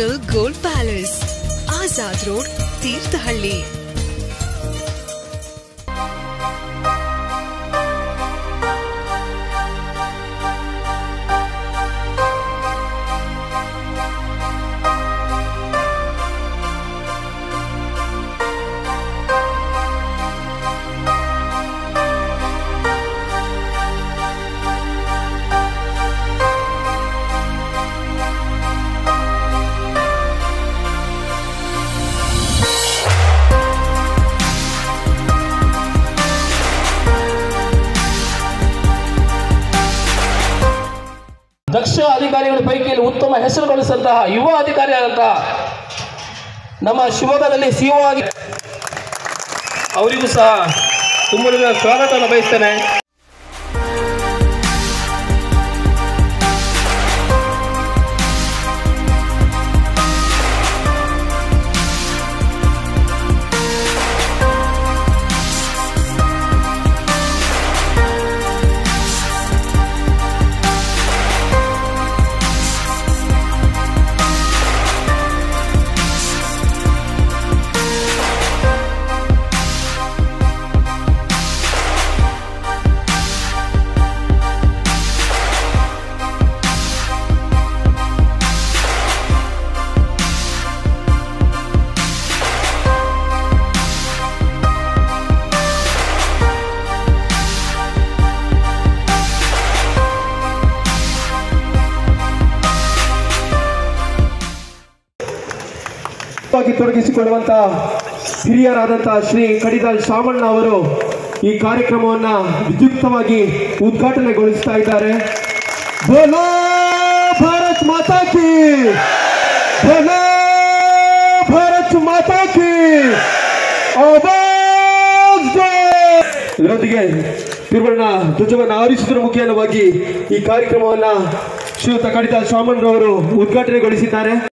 National gold palace Azad road Thirthahalli ದಕ್ಷ ಅಧಿಕಾರಿಗಳ ಪೈಕಿಯಲ್ಲಿ ಉತ್ತಮ ಹೆಸರು ಗಳಿಸಿದಂತಹ ಯುವ ಅಧಿಕಾರಿಯಾದಂತಹ ನಮ್ಮ ಶಿವಮೊಗ್ಗದಲ್ಲಿ ಸಿಒ ಆಗಿ ಅವರಿಗೂ ಸಹ ತುಂಬ ಸ್ವಾಗತವನ್ನು ಬಯಸ್ತೇನೆ ವಾಗಿ ತೊಡಗಿಸಿಕೊಳ್ಳುವಂತ ಹಿರಿಯರಾದಂತಹ ಶ್ರೀ ಕಡಿದಾಳ್ ಶಾಮಣ್ಣ ಅವರು ಈ ಕಾರ್ಯಕ್ರಮವನ್ನ ವಿದ್ಯುಕ್ತವಾಗಿ ಉದ್ಘಾಟನೆಗೊಳಿಸ್ತಾ ಇದ್ದಾರೆ ಬೋಲೋ ಭಾರತ್ ಮಾತಾ ಕಿ ಬೋಲೋ ಭಾರತ್ ಮಾತಾ ಕಿ ಆವಾಜ್ ದೋ! ಇದರೊಂದಿಗೆ ತಿರುವಣ್ಣ ಧ್ವಜವನ್ನು ಆರಿಸುವುದರ ಮುಖೇನವಾಗಿ ಈ ಕಾರ್ಯಕ್ರಮವನ್ನ ಶ್ರೀಯುತ ಕಡಿದಾಳ್ ಶಾಮಣ್ಣ ಅವರು ಉದ್ಘಾಟನೆಗೊಳಿಸಿದ್ದಾರೆ